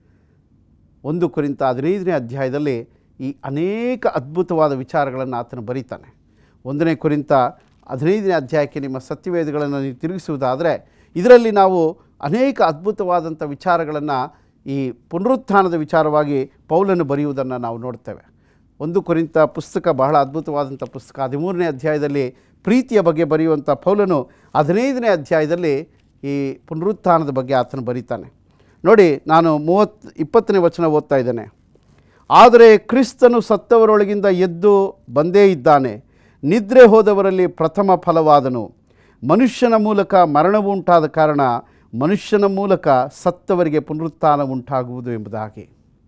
ಒಂದು ಕುರಿತ ಹದಿನೈದನೇ ಅಧ್ಯಾಯದಲ್ಲಿ ಈ ಅನೇಕ ಅದ್ಭುತವಾದ ವಿಚಾರಗಳನ್ನು ಆತನು ಬರೀತಾನೆ ಒಂದನೇ ಕುರಿತ ಹದಿನೈದನೇ ಅಧ್ಯಾಯಕ್ಕೆ ನಿಮ್ಮ ಸತ್ಯವೇದಗಳನ್ನು ನೀವು ತಿರುಗಿಸುವುದಾದರೆ ಇದರಲ್ಲಿ ನಾವು ಅನೇಕ ಅದ್ಭುತವಾದಂಥ ವಿಚಾರಗಳನ್ನು ಈ ಪುನರುತ್ಥಾನದ ವಿಚಾರವಾಗಿ ಪೌಲನು ಬರೆಯುವುದನ್ನು ನಾವು ನೋಡ್ತೇವೆ ಒಂದು ಕುರಿತ ಪುಸ್ತಕ ಬಹಳ ಅದ್ಭುತವಾದಂಥ ಪುಸ್ತಕ ಹದಿಮೂರನೇ ಅಧ್ಯಾಯದಲ್ಲಿ ಪ್ರೀತಿಯ ಬಗ್ಗೆ ಬರೆಯುವಂಥ ಪೌಲನು ಹದಿನೈದನೇ ಅಧ್ಯಾಯದಲ್ಲಿ ಈ ಪುನರುತ್ಥಾನದ ಬಗ್ಗೆ ಆತನು ಬರೀತಾನೆ ನೋಡಿ ನಾನು ಮೂವತ್ತು ಇಪ್ಪತ್ತನೇ ವಚನ ಓದ್ತಾ ಇದ್ದೇನೆ ಆದರೆ ಕ್ರಿಸ್ತನು ಸತ್ತವರೊಳಗಿಂದ ಎದ್ದು ಬಂದೇ ಇದ್ದಾನೆ ನಿದ್ರೆ ಹೋದವರಲ್ಲಿ ಪ್ರಥಮ ಫಲವಾದನು ಮನುಷ್ಯನ ಮೂಲಕ ಮರಣವು ಉಂಟಾದ ಕಾರಣ ಮನುಷ್ಯನ ಮೂಲಕ ಸತ್ತವರಿಗೆ ಪುನರುತ್ಥಾನ ಉಂಟಾಗುವುದು ಎಂಬುದಾಗಿ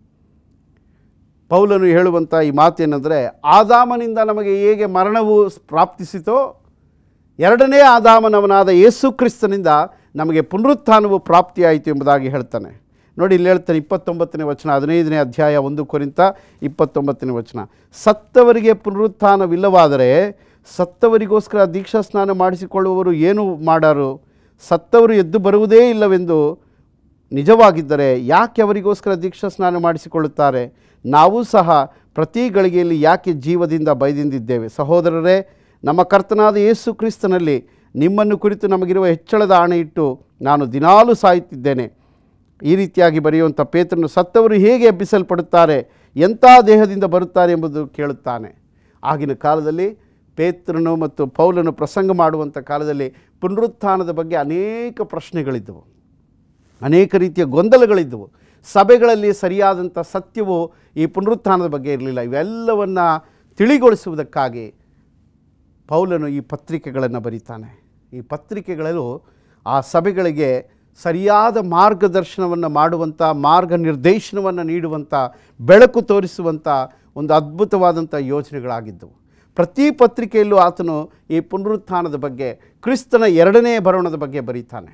ಪೌಲನು ಹೇಳುವಂಥ ಈ ಮಾತೇನೆಂದರೆ ಆದಾಮನಿಂದ ನಮಗೆ ಹೇಗೆ ಮರಣವು ಪ್ರಾಪ್ತಿಸಿತೋ ಎರಡನೇ ಆದಾಮನವನಾದ ಯೇಸು ಕ್ರಿಸ್ತನಿಂದ ನಮಗೆ ಪುನರುತ್ಥಾನವು ಪ್ರಾಪ್ತಿಯಾಯಿತು ಎಂಬುದಾಗಿ ಹೇಳ್ತಾನೆ ನೋಡಿ ಇಲ್ಲಿ ಹೇಳ್ತಾನೆ ಇಪ್ಪತ್ತೊಂಬತ್ತನೇ ವಚನ ಹದಿನೈದನೇ ಅಧ್ಯಾಯ ಒಂದು ಕುರಿತ ಇಪ್ಪತ್ತೊಂಬತ್ತನೇ ವಚನ ಸತ್ತವರಿಗೆ ಪುನರುತ್ಥಾನವಿಲ್ಲವಾದರೆ ಸತ್ತವರಿಗೋಸ್ಕರ ದೀಕ್ಷಾ ಸ್ನಾನ ಮಾಡಿಸಿಕೊಳ್ಳುವವರು ಏನು ಮಾಡಾರು ಸತ್ತವರು ಎದ್ದು ಬರುವುದೇ ಇಲ್ಲವೆಂದು ನಿಜವಾಗಿದ್ದರೆ ಯಾಕೆ ಅವರಿಗೋಸ್ಕರ ದೀಕ್ಷಾ ಸ್ನಾನ ಮಾಡಿಸಿಕೊಳ್ಳುತ್ತಾರೆ ನಾವು ಸಹ ಪ್ರತಿ ಗಳಿಗೆಯಲ್ಲಿ ಯಾಕೆ ಜೀವದಿಂದ ಬೈದಿಂದಿದ್ದೇವೆ ಸಹೋದರರೇ ನಮ್ಮ ಕರ್ತನಾದ ಯೇಸು ಕ್ರಿಸ್ತನಲ್ಲಿ ನಿಮ್ಮನ್ನು ಕುರಿತು ನಮಗಿರುವ ಹೆಚ್ಚಳದ ಆಣೆ ಇಟ್ಟು ನಾನು ದಿನಾಲೂ ಸಾಯುತ್ತಿದ್ದೇನೆ ಈ ರೀತಿಯಾಗಿ ಬರೆಯುವಂಥ ಪೇತ್ರನು ಸತ್ತವರು ಹೇಗೆ ಎಬ್ಬಿಸಲ್ಪಡುತ್ತಾರೆ ಎಂಥ ದೇಹದಿಂದ ಬರುತ್ತಾರೆ ಎಂಬುದು ಕೇಳುತ್ತಾನೆ ಆಗಿನ ಕಾಲದಲ್ಲಿ ಪೇತ್ರನು ಮತ್ತು ಪೌಲನು ಪ್ರಸಂಗ ಮಾಡುವಂಥ ಕಾಲದಲ್ಲಿ ಪುನರುತ್ಥಾನದ ಬಗ್ಗೆ ಅನೇಕ ಪ್ರಶ್ನೆಗಳಿದ್ದವು ಅನೇಕ ರೀತಿಯ ಗೊಂದಲಗಳಿದ್ದವು ಸಭೆಗಳಲ್ಲಿ ಸರಿಯಾದಂಥ ಸತ್ಯವು ಈ ಪುನರುತ್ಥಾನದ ಬಗ್ಗೆ ಇರಲಿಲ್ಲ ಇವೆಲ್ಲವನ್ನು ತಿಳಿಗೊಳಿಸುವುದಕ್ಕಾಗಿ ಪೌಲನು ಈ ಪತ್ರಿಕೆಗಳನ್ನು ಬರೀತಾನೆ ಈ ಪತ್ರಿಕೆಗಳಲ್ಲೂ ಆ ಸಭೆಗಳಿಗೆ ಸರಿಯಾದ ಮಾರ್ಗದರ್ಶನವನ್ನು ಮಾಡುವಂಥ ಮಾರ್ಗನಿರ್ದೇಶನವನ್ನು ನೀಡುವಂಥ ಬೆಳಕು ತೋರಿಸುವಂಥ ಒಂದು ಅದ್ಭುತವಾದಂಥ ಯೋಜನೆಗಳಾಗಿದ್ದವು ಪ್ರತಿ ಪತ್ರಿಕೆಯಲ್ಲೂ ಆತನು ಈ ಪುನರುತ್ಥಾನದ ಬಗ್ಗೆ ಕ್ರಿಸ್ತನ ಎರಡನೇ ಬರೋಣದ ಬಗ್ಗೆ ಬರೀತಾನೆ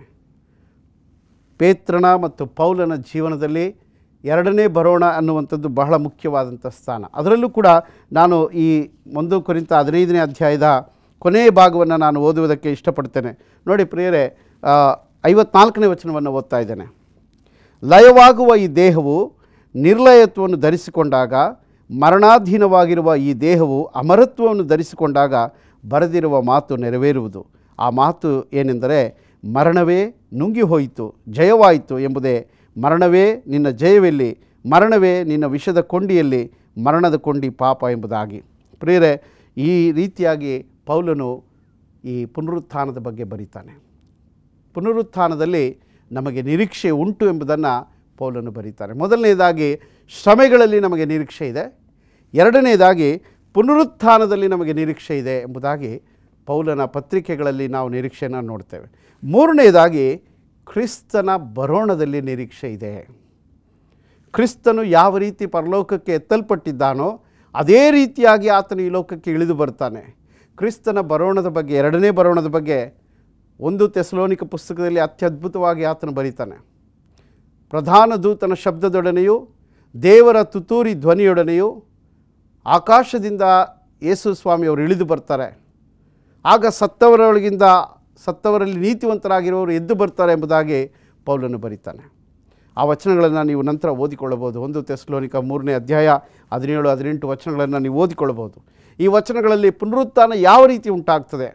ಪೇತ್ರನ ಮತ್ತು ಪೌಲನ ಜೀವನದಲ್ಲಿ ಎರಡನೇ ಬರೋಣ ಅನ್ನುವಂಥದ್ದು ಬಹಳ ಮುಖ್ಯವಾದಂಥ ಸ್ಥಾನ ಅದರಲ್ಲೂ ಕೂಡ ನಾನು ಈ ಒಂದು ಕುರಿತ ಹದಿನೈದನೇ ಅಧ್ಯಾಯದ ಕೊನೆಯ ಭಾಗವನ್ನು ನಾನು ಓದುವುದಕ್ಕೆ ಇಷ್ಟಪಡ್ತೇನೆ ನೋಡಿ ಪ್ರಿಯರೇ ಆ, ಐವತ್ನಾಲ್ಕನೇ ವಚನವನ್ನು ಓದ್ತಾ ಇದ್ದೇನೆ ಲಯವಾಗುವ ಈ ದೇಹವು ನಿರ್ಲಯತ್ವವನ್ನು ಧರಿಸಿಕೊಂಡಾಗ ಮರಣಾಧೀನವಾಗಿರುವ ಈ ದೇಹವು ಅಮರತ್ವವನ್ನು ಧರಿಸಿಕೊಂಡಾಗ ಬರೆದಿರುವ ಮಾತು ನೆರವೇರುವುದು ಆ ಮಾತು ಏನೆಂದರೆ ಮರಣವೇ ನುಂಗಿ ಹೋಯಿತು ಜಯವಾಯಿತು ಎಂಬುದೇ ಮರಣವೇ ನಿನ್ನ ಜಯವೆಲ್ಲಿ ಮರಣವೇ ನಿನ್ನ ವಿಷದ ಕೊಂಡಿಯಲ್ಲಿ ಮರಣದ ಕೊಂಡಿ ಪಾಪ ಎಂಬುದಾಗಿ ಪ್ರಿಯರೇ ಈ ರೀತಿಯಾಗಿ ಪೌಲನು ಈ ಪುನರುತ್ಥಾನದ ಬಗ್ಗೆ ಬರೀತಾನೆ ಪುನರುತ್ಥಾನದಲ್ಲಿ ನಮಗೆ ನಿರೀಕ್ಷೆ ಉಂಟು ಎಂಬುದನ್ನು ಪೌಲನು ಬರೀತಾರೆ ಮೊದಲನೇದಾಗಿ ಶ್ರಮೆಗಳಲ್ಲಿ ನಮಗೆ ನಿರೀಕ್ಷೆ ಇದೆ ಎರಡನೇದಾಗಿ ಪುನರುತ್ಥಾನದಲ್ಲಿ ನಮಗೆ ನಿರೀಕ್ಷೆ ಇದೆ ಎಂಬುದಾಗಿ ಪೌಲನ ಪತ್ರಿಕೆಗಳಲ್ಲಿ ನಾವು ನಿರೀಕ್ಷೆಯನ್ನು ನೋಡ್ತೇವೆ ಮೂರನೇದಾಗಿ ಕ್ರಿಸ್ತನ ಬರೋಣದಲ್ಲಿ ನಿರೀಕ್ಷೆ ಇದೆ ಕ್ರಿಸ್ತನು ಯಾವ ರೀತಿ ಪರಲೋಕಕ್ಕೆ ಎತ್ತಲ್ಪಟ್ಟಿದ್ದಾನೋ ಅದೇ ರೀತಿಯಾಗಿ ಆತನು ಈ ಲೋಕಕ್ಕೆ ಇಳಿದು ಬರ್ತಾನೆ ಕ್ರಿಸ್ತನ ಬರೋಣದ ಬಗ್ಗೆ ಎರಡನೇ ಬರೋಣದ ಬಗ್ಗೆ ಒಂದು ತೆಸಲೋನಿಕ ಪುಸ್ತಕದಲ್ಲಿ ಅತ್ಯದ್ಭುತವಾಗಿ ಆತನು ಬರೀತಾನೆ ಪ್ರಧಾನ ದೂತನ ಶಬ್ದದೊಡನೆಯೂ ದೇವರ ತುತೂರಿ ಧ್ವನಿಯೊಡನೆಯೂ ಆಕಾಶದಿಂದ ಯೇಸು ಸ್ವಾಮಿಯವರು ಇಳಿದು ಬರ್ತಾರೆ ಆಗ ಸತ್ತವರೊಳಗಿಂದ ಸತ್ತವರಲ್ಲಿ ನೀತಿವಂತರಾಗಿರುವವರು ಎದ್ದು ಬರ್ತಾರೆ ಎಂಬುದಾಗಿ ಪೌಲನು ಬರೀತಾನೆ ಆ ವಚನಗಳನ್ನು ನೀವು ನಂತರ ಓದಿಕೊಳ್ಳಬಹುದು ಒಂದು ತೆಸ್ಲೋನಿಕ ಮೂರನೇ ಅಧ್ಯಾಯ ಹದಿನೇಳು ಹದಿನೆಂಟು ವಚನಗಳನ್ನು ನೀವು ಓದಿಕೊಳ್ಳಬಹುದು ಈ ವಚನಗಳಲ್ಲಿ ಪುನರುತ್ಥಾನ ಯಾವ ರೀತಿ ಉಂಟಾಗ್ತದೆ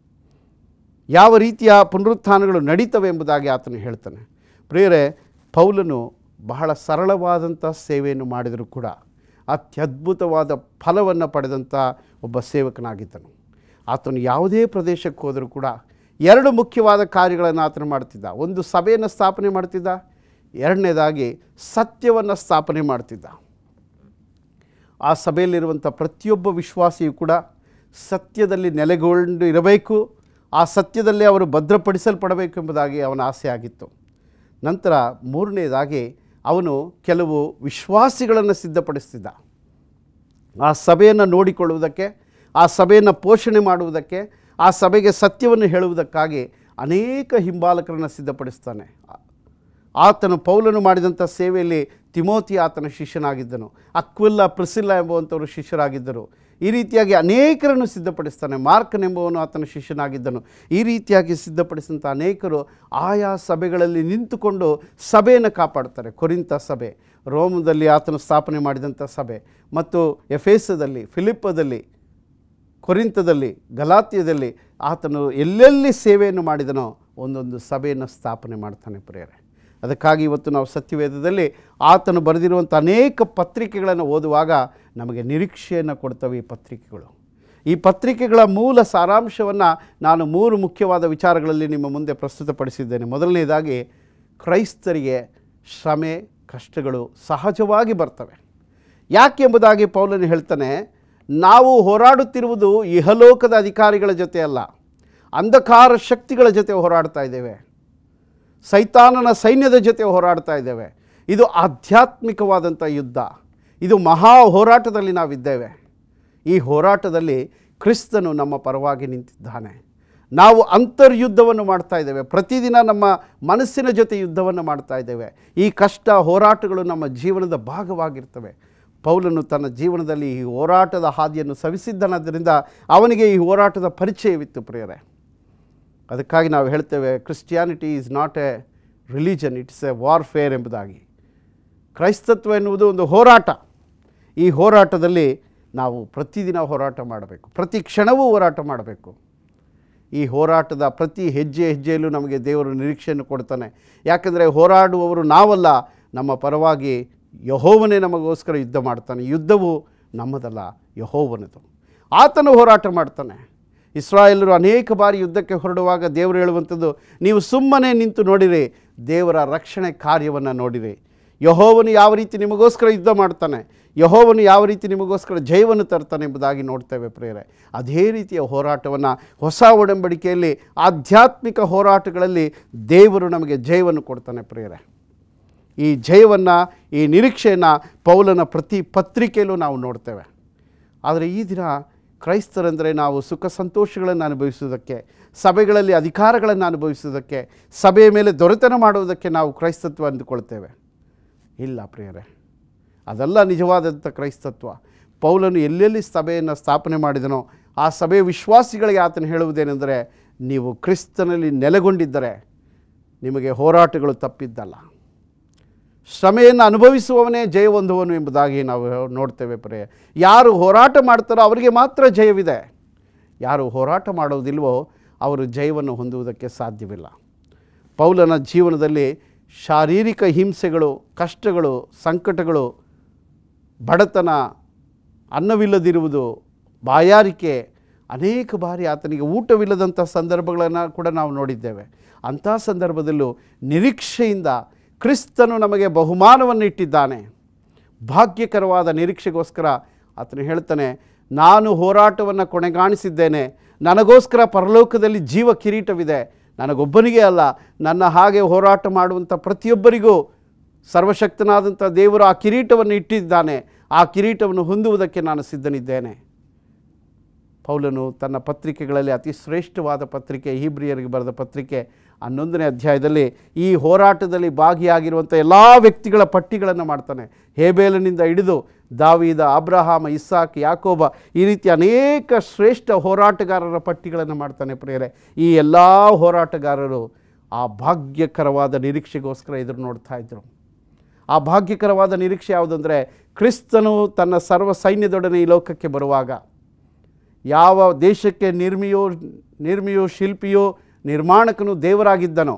ಯಾವ ರೀತಿಯ ಪುನರುತ್ಥಾನಗಳು ನಡೀತವೆ ಎಂಬುದಾಗಿ ಆತನು ಹೇಳ್ತಾನೆ ಪ್ರಿಯರೇ ಪೌಲನು ಬಹಳ ಸರಳವಾದಂಥ ಸೇವೆಯನ್ನು ಮಾಡಿದರೂ ಕೂಡ ಅತ್ಯದ್ಭುತವಾದ ಫಲವನ್ನು ಪಡೆದಂಥ ಒಬ್ಬ ಸೇವಕನಾಗಿದ್ದನು ಆತನು ಯಾವುದೇ ಪ್ರದೇಶಕ್ಕೆ ಹೋದರೂ ಕೂಡ ಎರಡು ಮುಖ್ಯವಾದ ಕಾರ್ಯಗಳನ್ನು ಆತನು ಮಾಡ್ತಿದ್ದ ಒಂದು ಸಭೆಯನ್ನು ಸ್ಥಾಪನೆ ಮಾಡ್ತಿದ್ದ ಎರಡನೇದಾಗಿ ಸತ್ಯವನ್ನು ಸ್ಥಾಪನೆ ಮಾಡ್ತಿದ್ದ ಆ ಸಭೆಯಲ್ಲಿರುವಂಥ ಪ್ರತಿಯೊಬ್ಬ ವಿಶ್ವಾಸಿಯೂ ಕೂಡ ಸತ್ಯದಲ್ಲಿ ನೆಲೆಗೊಂಡು ಇರಬೇಕು ಆ ಸತ್ಯದಲ್ಲಿ ಅವರು ಭದ್ರಪಡಿಸಲ್ಪಡಬೇಕು ಎಂಬುದಾಗಿ ಅವನ ಆಸೆ ಆಗಿತ್ತು ನಂತರ ಮೂರನೇದಾಗಿ ಅವನು ಕೆಲವು ವಿಶ್ವಾಸಿಗಳನ್ನು ಸಿದ್ಧಪಡಿಸ್ತಿದ್ದ ಆ ಸಭೆಯನ್ನು ನೋಡಿಕೊಳ್ಳುವುದಕ್ಕೆ ಆ ಸಭೆಯನ್ನು ಪೋಷಣೆ ಮಾಡುವುದಕ್ಕೆ ಆ ಸಭೆಗೆ ಸತ್ಯವನ್ನು ಹೇಳುವುದಕ್ಕಾಗಿ ಅನೇಕ ಹಿಂಬಾಲಕರನ್ನು ಸಿದ್ಧಪಡಿಸ್ತಾನೆ ಆತನು ಪೌಲನು ಮಾಡಿದಂಥ ಸೇವೆಯಲ್ಲಿ ತಿಮೋತಿ ಆತನ ಶಿಷ್ಯನಾಗಿದ್ದನು ಅಕ್ವಿಲ್ಲ ಪ್ರಿಸಿಲ್ಲ ಎಂಬುವಂಥವರು ಶಿಷ್ಯರಾಗಿದ್ದರು ಈ ರೀತಿಯಾಗಿ ಅನೇಕರನ್ನು ಸಿದ್ಧಪಡಿಸ್ತಾನೆ ಮಾರ್ಕನೆಂಬುವನು ಆತನ ಶಿಷ್ಯನಾಗಿದ್ದನು ಈ ರೀತಿಯಾಗಿ ಸಿದ್ಧಪಡಿಸಿದಂಥ ಅನೇಕರು ಆಯಾ ಸಭೆಗಳಲ್ಲಿ ನಿಂತುಕೊಂಡು ಸಭೆಯನ್ನು ಕಾಪಾಡ್ತಾರೆ ಕೊರಿಂತ ಸಭೆ ರೋಮದಲ್ಲಿ ಆತನು ಸ್ಥಾಪನೆ ಮಾಡಿದಂಥ ಸಭೆ ಮತ್ತು ಎಫೇಸದಲ್ಲಿ ಫಿಲಿಪ್ಪದಲ್ಲಿ ಕೊರಿಂತದಲ್ಲಿ ಗಲಾತ್ಯದಲ್ಲಿ ಆತನು ಎಲ್ಲೆಲ್ಲಿ ಸೇವೆಯನ್ನು ಮಾಡಿದನೋ ಒಂದೊಂದು ಸಭೆಯನ್ನು ಸ್ಥಾಪನೆ ಮಾಡ್ತಾನೆ ಪ್ರೇರೆ ಅದಕ್ಕಾಗಿ ಇವತ್ತು ನಾವು ಸತ್ಯವೇದದಲ್ಲಿ ಆತನು ಬರೆದಿರುವಂಥ ಅನೇಕ ಪತ್ರಿಕೆಗಳನ್ನು ಓದುವಾಗ ನಮಗೆ ನಿರೀಕ್ಷೆಯನ್ನು ಕೊಡ್ತವೆ ಈ ಪತ್ರಿಕೆಗಳು ಈ ಪತ್ರಿಕೆಗಳ ಮೂಲ ಸಾರಾಂಶವನ್ನು ನಾನು ಮೂರು ಮುಖ್ಯವಾದ ವಿಚಾರಗಳಲ್ಲಿ ನಿಮ್ಮ ಮುಂದೆ ಪ್ರಸ್ತುತಪಡಿಸಿದ್ದೇನೆ ಮೊದಲನೇದಾಗಿ ಕ್ರೈಸ್ತರಿಗೆ ಶ್ರಮೆ ಕಷ್ಟಗಳು ಸಹಜವಾಗಿ ಬರ್ತವೆ ಯಾಕೆಂಬುದಾಗಿ ಪೌಲನು ಹೇಳ್ತಾನೆ ನಾವು ಹೋರಾಡುತ್ತಿರುವುದು ಇಹಲೋಕದ ಅಧಿಕಾರಿಗಳ ಜೊತೆ ಅಲ್ಲ ಅಂಧಕಾರ ಶಕ್ತಿಗಳ ಜೊತೆ ಹೋರಾಡ್ತಾ ಇದ್ದೇವೆ ಸೈತಾನನ ಸೈನ್ಯದ ಜೊತೆ ಹೋರಾಡ್ತಾ ಇದ್ದೇವೆ ಇದು ಆಧ್ಯಾತ್ಮಿಕವಾದಂಥ ಯುದ್ಧ ಇದು ಮಹಾ ಹೋರಾಟದಲ್ಲಿ ನಾವಿದ್ದೇವೆ ಈ ಹೋರಾಟದಲ್ಲಿ ಕ್ರಿಸ್ತನು ನಮ್ಮ ಪರವಾಗಿ ನಿಂತಿದ್ದಾನೆ ನಾವು ಅಂತರ್ಯುದ್ಧವನ್ನು ಮಾಡ್ತಾ ಇದ್ದೇವೆ ಪ್ರತಿದಿನ ನಮ್ಮ ಮನಸ್ಸಿನ ಜೊತೆ ಯುದ್ಧವನ್ನು ಮಾಡ್ತಾ ಇದ್ದೇವೆ ಈ ಕಷ್ಟ ಹೋರಾಟಗಳು ನಮ್ಮ ಜೀವನದ ಭಾಗವಾಗಿರ್ತವೆ ಪೌಲನು ತನ್ನ ಜೀವನದಲ್ಲಿ ಈ ಹೋರಾಟದ ಹಾದಿಯನ್ನು ಸವಿಸಿದ್ದನಾದ್ದರಿಂದ ಅವನಿಗೆ ಈ ಹೋರಾಟದ ಪರಿಚಯವಿತ್ತು ಪ್ರಿಯರೇ ಅದಕ್ಕಾಗಿ ನಾವು ಹೇಳ್ತೇವೆ Christianity is not a religion it's a warfare ಎಂಬುದಾಗಿ ಕ್ರೈಸ್ತತ್ವ ಎನ್ನುವುದು ಒಂದು ಹೋರಾಟ ಈ ಹೋರಾಟದಲ್ಲಿ ನಾವು ಪ್ರತಿದಿನ ಹೋರಾಟ ಮಾಡಬೇಕು ಪ್ರತಿ ಕ್ಷಣವೂ ಹೋರಾಟ ಮಾಡಬೇಕು ಈ ಹೋರಾಟದ ಪ್ರತಿ ಹೆಜ್ಜೆ ಹೆಜ್ಜೆಯಲ್ಲೂ ನಮಗೆ ದೇವರು ನಿರೀಕ್ಷೆಯನ್ನು ಕೊಡ್ತಾನೆ ಯಾಕಂದರೆ ಹೋರಾಡುವವರು ನಾವಲ್ಲ ನಮ್ಮ ಪರವಾಗಿ ಯಹೋವನೇ ನಮಗೋಸ್ಕರ ಯುದ್ಧ ಮಾಡ್ತಾನೆ ಯುದ್ಧವು ನಮ್ಮದಲ್ಲ ಯಹೋವನದು ಆತನು ಹೋರಾಟ ಮಾಡ್ತಾನೆ ಇಸ್ರಾಯೇಲರು ಅನೇಕ ಬಾರಿ ಯುದ್ಧಕ್ಕೆ ಹೊರಡುವಾಗ ದೇವರು ಹೇಳುವಂಥದ್ದು ನೀವು ಸುಮ್ಮನೆ ನಿಂತು ನೋಡಿರಿ ದೇವರ ರಕ್ಷಣೆ ಕಾರ್ಯವನ್ನು ನೋಡಿರಿ ಯಹೋವನು ಯಾವ ರೀತಿ ನಿಮಗೋಸ್ಕರ ಯುದ್ಧ ಮಾಡ್ತಾನೆ ಯಹೋವನು ಯಾವ ರೀತಿ ನಿಮಗೋಸ್ಕರ ಜಯವನ್ನು ತರ್ತಾನೆ ಎಂಬುದಾಗಿ ನೋಡ್ತೇವೆ ಪ್ರೇರೆ ಅದೇ ರೀತಿಯ ಹೋರಾಟವನ್ನು ಹೊಸ ಒಡಂಬಡಿಕೆಯಲ್ಲಿ ಆಧ್ಯಾತ್ಮಿಕ ಹೋರಾಟಗಳಲ್ಲಿ ದೇವರು ನಮಗೆ ಜಯವನ್ನು ಕೊಡ್ತಾನೆ ಪ್ರೇರೆ ಈ ಜಯವನ್ನು ಈ ನಿರೀಕ್ಷೆಯನ್ನು ಪೌಲನ ಪ್ರತಿ ಪತ್ರಿಕೆಯಲ್ಲೂ ನಾವು ನೋಡ್ತೇವೆ ಆದರೆ ಈ ದಿನ ಕ್ರೈಸ್ತರೆಂದರೆ ನಾವು ಸುಖ ಸಂತೋಷಗಳನ್ನು ಅನುಭವಿಸುವುದಕ್ಕೆ ಸಭೆಗಳಲ್ಲಿ ಅಧಿಕಾರಗಳನ್ನು ಅನುಭವಿಸುವುದಕ್ಕೆ ಸಭೆಯ ಮೇಲೆ ದೊರೆತನ ಮಾಡುವುದಕ್ಕೆ ನಾವು ಕ್ರೈಸ್ತತ್ವ ಅಂದುಕೊಳ್ತೇವೆ ಇಲ್ಲ ಪ್ರಿಯರೇ ಅದಲ್ಲ ನಿಜವಾದಂಥ ಕ್ರೈಸ್ತತ್ವ ಪೌಲನು ಎಲ್ಲೆಲ್ಲಿ ಸಭೆಯನ್ನು ಸ್ಥಾಪನೆ ಮಾಡಿದನೋ ಆ ಸಭೆಯ ವಿಶ್ವಾಸಿಗಳಿಗೆ ಆತನು ಹೇಳುವುದೇನೆಂದರೆ ನೀವು ಕ್ರಿಸ್ತನಲ್ಲಿ ನೆಲೆಗೊಂಡಿದ್ದರೆ ನಿಮಗೆ ಹೋರಾಟಗಳು ತಪ್ಪಿದ್ದಲ್ಲ ಶ್ರಮೆಯನ್ನು ಅನುಭವಿಸುವವನೇ ಜಯ ಹೊಂದುವನು ಎಂಬುದಾಗಿ ನಾವು ನೋಡ್ತೇವೆ ಪ್ರೇ ಯಾರು ಹೋರಾಟ ಮಾಡ್ತಾರೋ ಅವರಿಗೆ ಮಾತ್ರ ಜಯವಿದೆ ಯಾರು ಹೋರಾಟ ಮಾಡೋದಿಲ್ವೋ ಅವರು ಜಯವನ್ನು ಹೊಂದುವುದಕ್ಕೆ ಸಾಧ್ಯವಿಲ್ಲ ಪೌಲನ ಜೀವನದಲ್ಲಿ ಶಾರೀರಿಕ ಹಿಂಸೆಗಳು ಕಷ್ಟಗಳು ಸಂಕಟಗಳು ಬಡತನ ಅನ್ನವಿಲ್ಲದಿರುವುದು ಬಾಯಾರಿಕೆ ಅನೇಕ ಬಾರಿ ಆತನಿಗೆ ಊಟವಿಲ್ಲದಂಥ ಸಂದರ್ಭಗಳನ್ನು ಕೂಡ ನಾವು ನೋಡಿದ್ದೇವೆ ಅಂಥ ಸಂದರ್ಭದಲ್ಲೂ ನಿರೀಕ್ಷೆಯಿಂದ ಕ್ರಿಸ್ತನು ನಮಗೆ ಬಹುಮಾನವನ್ನು ಇಟ್ಟಿದ್ದಾನೆ ಭಾಗ್ಯಕರವಾದ ನಿರೀಕ್ಷೆಗೋಸ್ಕರ ಆತನು ಹೇಳ್ತಾನೆ ನಾನು ಹೋರಾಟವನ್ನು ಕೊನೆಗಾಣಿಸಿದ್ದೇನೆ ನನಗೋಸ್ಕರ ಪರಲೋಕದಲ್ಲಿ ಜೀವ ಕಿರೀಟವಿದೆ ನನಗೊಬ್ಬನಿಗೆ ಅಲ್ಲ ನನ್ನ ಹಾಗೆ ಹೋರಾಟ ಮಾಡುವಂಥ ಪ್ರತಿಯೊಬ್ಬರಿಗೂ ಸರ್ವಶಕ್ತನಾದಂಥ ದೇವರು ಆ ಕಿರೀಟವನ್ನು ಇಟ್ಟಿದ್ದಾನೆ ಆ ಕಿರೀಟವನ್ನು ಹೊಂದುವುದಕ್ಕೆ ನಾನು ಸಿದ್ಧನಿದ್ದೇನೆ ಪೌಲನು ತನ್ನ ಪತ್ರಿಕೆಗಳಲ್ಲಿ ಅತಿ ಶ್ರೇಷ್ಠವಾದ ಪತ್ರಿಕೆ ಹೀಬ್ರಿಯರಿಗೆ ಬರೆದ ಪತ್ರಿಕೆ ಹನ್ನೊಂದನೇ ಅಧ್ಯಾಯದಲ್ಲಿ ಈ ಹೋರಾಟದಲ್ಲಿ ಭಾಗಿಯಾಗಿರುವಂಥ ಎಲ್ಲ ವ್ಯಕ್ತಿಗಳ ಪಟ್ಟಿಗಳನ್ನು ಮಾಡ್ತಾನೆ ಹೇಬೇಲನಿಂದ ಹಿಡಿದು ದಾವೀದ ಅಬ್ರಹಾಮ ಇಸ್ಸಾಕ್ ಯಾಕೋಬ ಈ ರೀತಿ ಅನೇಕ ಶ್ರೇಷ್ಠ ಹೋರಾಟಗಾರರ ಪಟ್ಟಿಗಳನ್ನು ಮಾಡ್ತಾನೆ ಪ್ರಿಯರೇ ಈ ಎಲ್ಲ ಹೋರಾಟಗಾರರು ಆ ಭಾಗ್ಯಕರವಾದ ನಿರೀಕ್ಷೆಗೋಸ್ಕರ ಎದುರು ನೋಡ್ತಾ ಇದ್ದರು ಆ ಭಾಗ್ಯಕರವಾದ ನಿರೀಕ್ಷೆ ಯಾವುದಂದರೆ ಕ್ರಿಸ್ತನು ತನ್ನ ಸರ್ವ ಸೈನ್ಯದೊಡನೆ ಈ ಲೋಕಕ್ಕೆ ಬರುವಾಗ ಯಾವ ದೇಶಕ್ಕೆ ನಿರ್ಮಿಯೋ ನಿರ್ಮಿಯೋ ಶಿಲ್ಪಿಯೋ ನಿರ್ಮಾಣಕನು ದೇವರಾಗಿದ್ದನೋ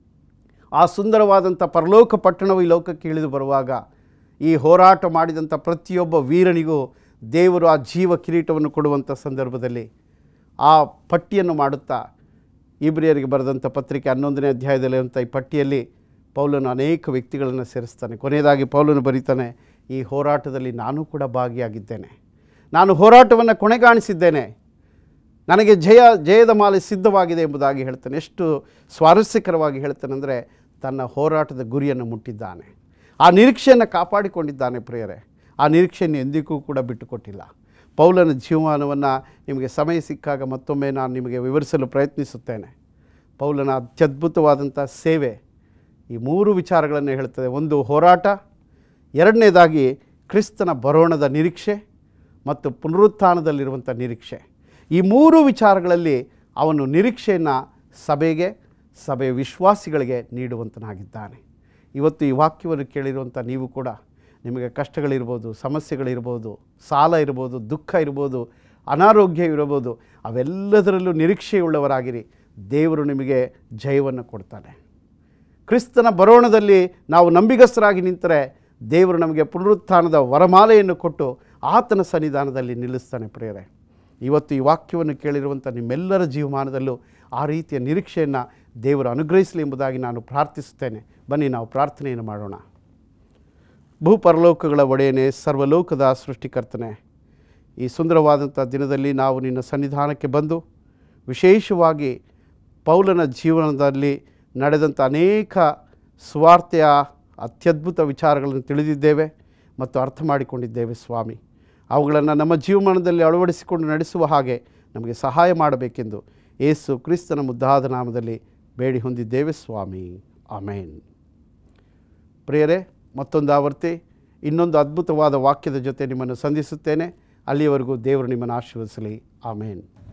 ಆ ಸುಂದರವಾದಂಥ ಪರಲೋಕ ಪಟ್ಟಣವು ಈ ಲೋಕಕ್ಕೆ ಇಳಿದು ಬರುವಾಗ ಈ ಹೋರಾಟ ಮಾಡಿದಂಥ ಪ್ರತಿಯೊಬ್ಬ ವೀರನಿಗೂ ದೇವರು ಆ ಜೀವ ಕಿರೀಟವನ್ನು ಕೊಡುವಂಥ ಸಂದರ್ಭದಲ್ಲಿ ಆ ಪಟ್ಟಿಯನ್ನು ಮಾಡುತ್ತಾ ಇಬ್ರಿಯರಿಗೆ ಬರೆದಂಥ ಪತ್ರಿಕೆ ಹನ್ನೊಂದನೇ ಅಧ್ಯಾಯದಲ್ಲಿ ಅಂತ ಈ ಪಟ್ಟಿಯಲ್ಲಿ ಪೌಲನು ಅನೇಕ ವ್ಯಕ್ತಿಗಳನ್ನು ಸೇರಿಸ್ತಾನೆ ಕೊನೆಯದಾಗಿ ಪೌಲನು ಬರೀತಾನೆ ಈ ಹೋರಾಟದಲ್ಲಿ ನಾನು ಕೂಡ ಭಾಗಿಯಾಗಿದ್ದೇನೆ ನಾನು ಹೋರಾಟವನ್ನು ಕೊನೆಗಾಣಿಸಿದ್ದೇನೆ ನನಗೆ ಜಯ ಜಯದ ಮಾಲೆ ಸಿದ್ಧವಾಗಿದೆ ಎಂಬುದಾಗಿ ಹೇಳ್ತಾನೆ ಎಷ್ಟು ಸ್ವಾರಸ್ಯಕರವಾಗಿ ಹೇಳ್ತಾನೆ ಅಂದರೆ ತನ್ನ ಹೋರಾಟದ ಗುರಿಯನ್ನು ಮುಟ್ಟಿದ್ದಾನೆ ಆ ನಿರೀಕ್ಷೆಯನ್ನು ಕಾಪಾಡಿಕೊಂಡಿದ್ದಾನೆ ಪ್ರಿಯರೇ ಆ ನಿರೀಕ್ಷೆಯನ್ನು ಎಂದಿಗೂ ಕೂಡ ಬಿಟ್ಟುಕೊಟ್ಟಿಲ್ಲ ಪೌಲನ ಜೀವಮಾನವನ್ನು ನಿಮಗೆ ಸಮಯ ಸಿಕ್ಕಾಗ ಮತ್ತೊಮ್ಮೆ ನಾನು ನಿಮಗೆ ವಿವರಿಸಲು ಪ್ರಯತ್ನಿಸುತ್ತೇನೆ ಪೌಲನ ಅತ್ಯದ್ಭುತವಾದಂಥ ಸೇವೆ ಈ ಮೂರು ವಿಚಾರಗಳನ್ನು ಹೇಳ್ತದೆ ಒಂದು ಹೋರಾಟ ಎರಡನೇದಾಗಿ ಕ್ರಿಸ್ತನ ಬರೋಣದ ನಿರೀಕ್ಷೆ ಮತ್ತು ಪುನರುತ್ಥಾನದಲ್ಲಿರುವಂಥ ನಿರೀಕ್ಷೆ ಈ ಮೂರು ವಿಚಾರಗಳಲ್ಲಿ ಅವನು ನಿರೀಕ್ಷೆಯನ್ನು ಸಭೆಗೆ ಸಭೆಯ ವಿಶ್ವಾಸಿಗಳಿಗೆ ನೀಡುವಂತನಾಗಿದ್ದಾನೆ ಇವತ್ತು ಈ ವಾಕ್ಯವನ್ನು ಕೇಳಿರುವಂಥ ನೀವು ಕೂಡ ನಿಮಗೆ ಕಷ್ಟಗಳಿರ್ಬೋದು ಸಮಸ್ಯೆಗಳಿರ್ಬೋದು ಸಾಲ ಇರ್ಬೋದು ದುಃಖ ಇರ್ಬೋದು ಅನಾರೋಗ್ಯ ಇರಬಹುದು ಅವೆಲ್ಲದರಲ್ಲೂ ನಿರೀಕ್ಷೆಯುಳ್ಳವರಾಗಿರಿ ದೇವರು ನಿಮಗೆ ಜಯವನ್ನು ಕೊಡ್ತಾನೆ ಕ್ರಿಸ್ತನ ಬರೋಣದಲ್ಲಿ ನಾವು ನಂಬಿಗಸ್ತರಾಗಿ ನಿಂತರೆ ದೇವರು ನಮಗೆ ಪುನರುತ್ಥಾನದ ವರಮಾಲೆಯನ್ನು ಕೊಟ್ಟು ಆತನ ಸನ್ನಿಧಾನದಲ್ಲಿ ನಿಲ್ಲಿಸ್ತಾನೆ ಪ್ರಿಯರೇ ಇವತ್ತು ಈ ವಾಕ್ಯವನ್ನು ಕೇಳಿರುವಂಥ ನಿಮ್ಮೆಲ್ಲರ ಜೀವಮಾನದಲ್ಲೂ ಆ ರೀತಿಯ ನಿರೀಕ್ಷೆಯನ್ನು ದೇವರು ಅನುಗ್ರಹಿಸಲಿ ಎಂಬುದಾಗಿ ನಾನು ಪ್ರಾರ್ಥಿಸುತ್ತೇನೆ ಬನ್ನಿ ನಾವು ಪ್ರಾರ್ಥನೆಯನ್ನು ಮಾಡೋಣ ಭೂಪರಲೋಕಗಳ ಒಡೆಯನೇ ಸರ್ವಲೋಕದ ಸೃಷ್ಟಿಕರ್ತನೆ ಈ ಸುಂದರವಾದಂಥ ದಿನದಲ್ಲಿ ನಾವು ನಿನ್ನ ಸನ್ನಿಧಾನಕ್ಕೆ ಬಂದು ವಿಶೇಷವಾಗಿ ಪೌಲನ ಜೀವನದಲ್ಲಿ ನಡೆದಂಥ ಅನೇಕ ಸ್ವಾರ್ಥೆಯ ಅತ್ಯದ್ಭುತ ವಿಚಾರಗಳನ್ನು ತಿಳಿದಿದ್ದೇವೆ ಮತ್ತು ಅರ್ಥ ಮಾಡಿಕೊಂಡಿದ್ದೇವೆ ಸ್ವಾಮಿ ಅವುಗಳನ್ನು ನಮ್ಮ ಜೀವಮಾನದಲ್ಲಿ ಅಳವಡಿಸಿಕೊಂಡು ನಡೆಸುವ ಹಾಗೆ ನಮಗೆ ಸಹಾಯ ಮಾಡಬೇಕೆಂದು ಏಸು ಕ್ರಿಸ್ತನ ಮುದ್ದಾದ ನಾಮದಲ್ಲಿ ಬೇಡಿ ಹೊಂದಿದ್ದೇವೆ ಸ್ವಾಮಿ ಆಮೇನ್ ಪ್ರಿಯರೇ ಮತ್ತೊಂದು ಆವರ್ತಿ ಇನ್ನೊಂದು ಅದ್ಭುತವಾದ ವಾಕ್ಯದ ಜೊತೆ ನಿಮ್ಮನ್ನು ಸಂಧಿಸುತ್ತೇನೆ ಅಲ್ಲಿಯವರೆಗೂ ದೇವರು ನಿಮ್ಮನ್ನು ಆಶೀರ್ವದಿಸಲಿ ಆಮೇನ್